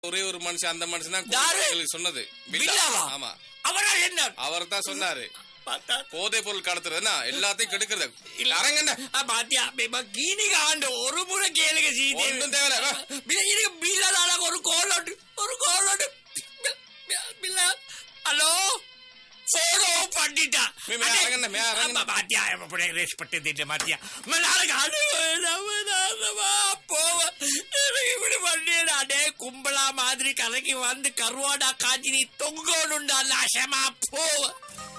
ஒரே ஒரு மனுஷன் அந்த மனுஷன் தான் யாரு? எங்களுக்கு சொன்னது பில்லா. பில்லாவா? ஆமா அவரா என்ன அவர் தான் சொன்னாரு பார்த்தா போதை பொருள் கடத்துறதுன்னா எல்லாத்தையும் கெடுக்கிறது இல்ல. அரங்கண்ண ஆ, பாத்தியா இப்ப கீனிக்கு ஆண்டு ஒரு முறை கேளுங்க சீதேவி ஒண்ணும் தேவையில்ல, வா. பின்ன இதுக்கு பில்லாதால ஒரு கோலோட்டு ஒரு கோலோட்டு பில்லா ஹலோ போனோ பண்ணிட்டா மே, மே, அரங்கண்ண, மே, அரங்கண்ண. பாத்தியா எப்படி ரெஸ்பெக்ட் மாத்தியா நாளைக்கு அது போவ எனக்கு இப்படி பண்ணிடா டே கும்பலா மாதிரி கதைக்கு வந்து கருவாடா காஞ்சி நீ தொங்கோனுண்டா நாசமா போவ